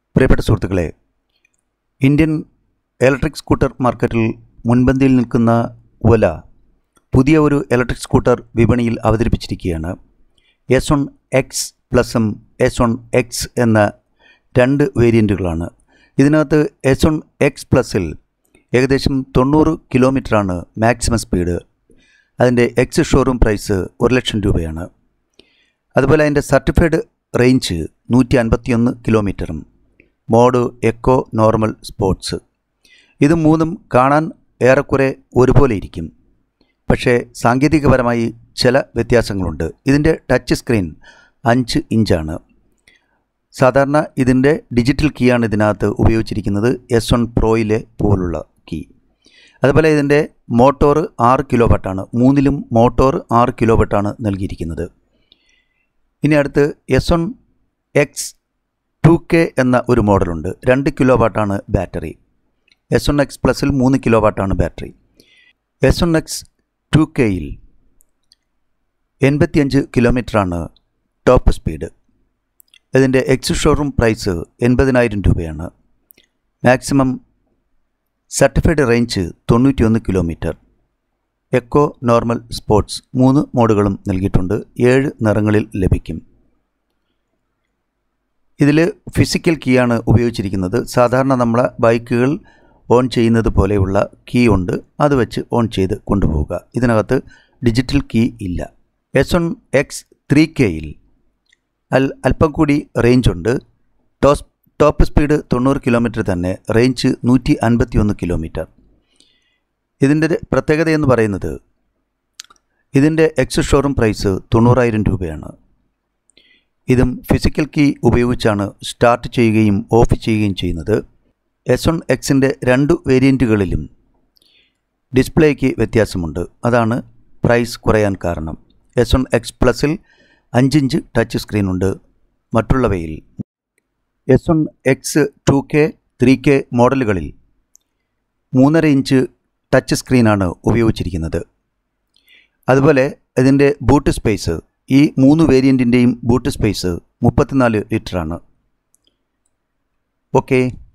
പ്രിയപ്പെട്ട സുഹൃത്തുക്കളെ Indian electric scooter മാർക്കറ്റിൽ മുൻപന്തിയിൽ നിൽക്കുന്ന ഒല പുതിയ ഒരു ഇലക്ട്രിക് സ്കൂട്ടർ വിപണിയിൽ അവതരിപ്പിച്ചിരിക്കുകയാണ് എസ് വൺ എക്സ് പ്ലസും എസ് വൺ എക്സ് എന്ന രണ്ട് വേരിയൻറ്റുകളാണ് ഇതിനകത്ത് എസ് വൺ എക്സ് പ്ലസിൽ ഏകദേശം തൊണ്ണൂറ് കിലോമീറ്ററാണ് മാക്സിമം സ്പീഡ് അതിൻ്റെ എക്സ് ഷോറൂം പ്രൈസ് ഒരു ലക്ഷം രൂപയാണ് അതുപോലെ അതിൻ്റെ സർട്ടിഫൈഡ് റേഞ്ച് നൂറ്റി അൻപത്തിയൊന്ന് കിലോമീറ്ററും മോഡ് എക്കോ നോർമൽ സ്പോർട്സ് ഇത് മൂന്നും കാണാൻ ഏറെക്കുറെ ഒരുപോലെ ഇരിക്കും പക്ഷേ സാങ്കേതികപരമായി ചില വ്യത്യാസങ്ങളുണ്ട് ഇതിൻ്റെ ടച്ച് സ്ക്രീൻ അഞ്ച് ഇഞ്ചാണ് സാധാരണ ഇതിൻ്റെ ഡിജിറ്റൽ കീയാണ് ഇതിനകത്ത് ഉപയോഗിച്ചിരിക്കുന്നത് എസ് വൺ പ്രോയിലെ പോലുള്ള കീ അതുപോലെ ഇതിൻ്റെ മോട്ടോർ ആറ് കിലോ വട്ടാണ് മൂന്നിലും മോട്ടോർ ആറ് കിലോ വട്ടാണ് നൽകിയിരിക്കുന്നത് ഇനി അടുത്ത് S one X two K എന്ന ഒരു മോഡലുണ്ട് രണ്ട് കിലോ വാട്ടാണ് ബാറ്ററി എസ് വൺ എക്സ് പ്ലസിൽ മൂന്ന് കിലോ വാട്ടാണ് battery S one X two കെയിൽ എൺപത്തിയഞ്ച് കിലോമീറ്ററാണ് ടോപ്പ് സ്പീഡ് ഇതിൻ്റെ എക്സ് ഷോറൂം പ്രൈസ് എൺപതിനായിരം രൂപയാണ് മാക്സിമം സർട്ടിഫൈഡ് റേഞ്ച് തൊണ്ണൂറ്റിയൊന്ന് കിലോമീറ്റർ എക്കോ നോർമൽ സ്പോർട്സ് മൂന്ന് മോഡുകളും നൽകിയിട്ടുണ്ട് ഏഴ് നിറങ്ങളിൽ ലഭിക്കും ഇതിൽ ഫിസിക്കൽ കീയാണ് ഉപയോഗിച്ചിരിക്കുന്നത് സാധാരണ നമ്മളെ ബൈക്കുകൾ ഓൺ ചെയ്യുന്നത് പോലെയുള്ള കീ ഉണ്ട് അത് വെച്ച് ഓൺ ചെയ്ത് കൊണ്ടുപോവുക ഇതിനകത്ത് ഡിജിറ്റൽ കീ ഇല്ല എസ് വൺ എക്സ് ത്രീ കെയിൽ അൽ അല്പം കൂടി റേഞ്ച് ഉണ്ട് ടോസ് ടോപ്പ് സ്പീഡ് തൊണ്ണൂറ് കിലോമീറ്റർ തന്നെ റേഞ്ച് നൂറ്റി അൻപത്തി ഒന്ന് കിലോമീറ്റർ ഇതിൻ്റെ പ്രത്യേകത എന്ന് പറയുന്നത് ഇതിൻ്റെ എക്സ് ഷോറൂം പ്രൈസ് തൊണ്ണൂറായിരം രൂപയാണ് ഇതും ഫിസിക്കൽ കീ ഉപയോഗിച്ചാണ് സ്റ്റാർട്ട് ചെയ്യുകയും ഓഫ് ചെയ്യുകയും ചെയ്യുന്നത് എസ് വൺ എക്സിൻ്റെ രണ്ട് വേരിയൻറ്റുകളിലും ഡിസ്പ്ലേക്ക് വ്യത്യാസമുണ്ട് അതാണ് പ്രൈസ് കുറയാൻ കാരണം എസ് വൺ എക്സ് പ്ലസിൽ അഞ്ചിഞ്ച് ടച്ച് സ്ക്രീനുണ്ട് മറ്റുള്ളവയിൽ S one X two K three K മോഡലുകളിൽ മൂന്നര ഇഞ്ച് ടച്ച് സ്ക്രീനാണ് ഉപയോഗിച്ചിരിക്കുന്നത് അതുപോലെ ഇതിൻ്റെ ബൂട്ട് സ്പേസ് ഈ മൂന്ന് വേരിയൻറ്റിൻ്റെയും ബൂട്ട് സ്പേസ് മുപ്പത്തിനാല് ലിറ്ററാണ് ഓക്കെ